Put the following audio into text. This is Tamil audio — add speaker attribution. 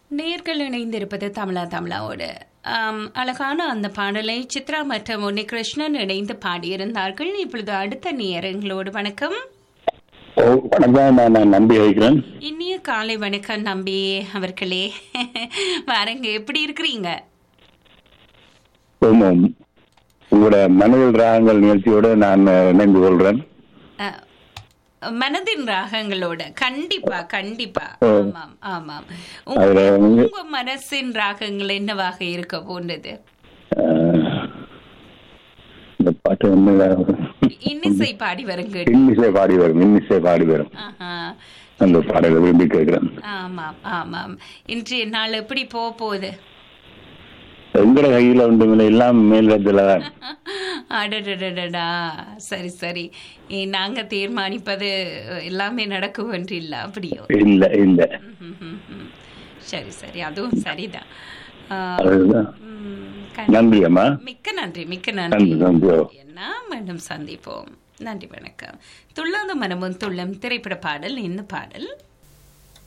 Speaker 1: நேர்கள் இணைந்திருப்பது தமிழா தமிழாவோடு ஆம், அழகான அந்த பாடலை சித்ரா மற்றும் உன்னி கிருஷ்ணன் இணைந்து பாடியிருந்தார்கள் இப்பொழுது அடுத்த நேரங்களோடு வணக்கம்
Speaker 2: ஓ வணக்கம் நான் நான் நம்பி வைக்கிறேன்
Speaker 1: இனிய காலை வணக்கம் நம்பி அவர்களே வாருங்க எப்படி இருக்கிறீங்க
Speaker 2: ஆமாம். உங்களோட மனதில் ராகங்கள் நிகழ்ச்சியோட நான் அஹ், இணைந்து கொள்றேன்
Speaker 1: அஹ், மனதின் ராகங்களோட கண்டிப்பா கண்டிப்பா
Speaker 2: ஓ.
Speaker 1: ஆமாம் ஆமாம் உங்க-
Speaker 2: அதுல வந்து-
Speaker 1: உங்க மனசின் ராகங்கள் என்னவாக இருக்க போன்றது
Speaker 2: அஹ், இந்த பாட்டு வந்து
Speaker 1: இன்னிசை பாடி வருங்க
Speaker 2: இன்னிசை பாடி வரும் இன்னிசை பாடி வரும்
Speaker 1: ஆஹா
Speaker 2: அந்த பாடலை விரும்பி கேட்கிறேன்
Speaker 1: ஆமாம் ஆமாம் இன்றைய நாள் எப்படி போக போகுது
Speaker 2: எங்கட கையில ஒன்றுமில்லை எல்லாம் மேலிடத்துல தான்
Speaker 1: அடடடடடா சரி சரி ஏ, நாங்க தீர்மானிப்பது எல்லாமே நடக்கும் என்று இல்ல அப்படியோ
Speaker 2: இல்ல இல்ல
Speaker 1: ம், ம், ம். சரி சரி அதுவும் சரிதான் ஆ,
Speaker 2: அதுதான்
Speaker 1: ம், கண்டி-
Speaker 2: நன்றி அம்மா
Speaker 1: மிக்க நன்றி மிக்க நன்றி
Speaker 2: நன்றி நன்றி ஓ.
Speaker 1: என்ன மீண்டும் சந்திப்போம் நன்றி வணக்கம் துள்ளாத மனமும் துள்ளம் திரைப்பட பாடல் இந்த பாடல்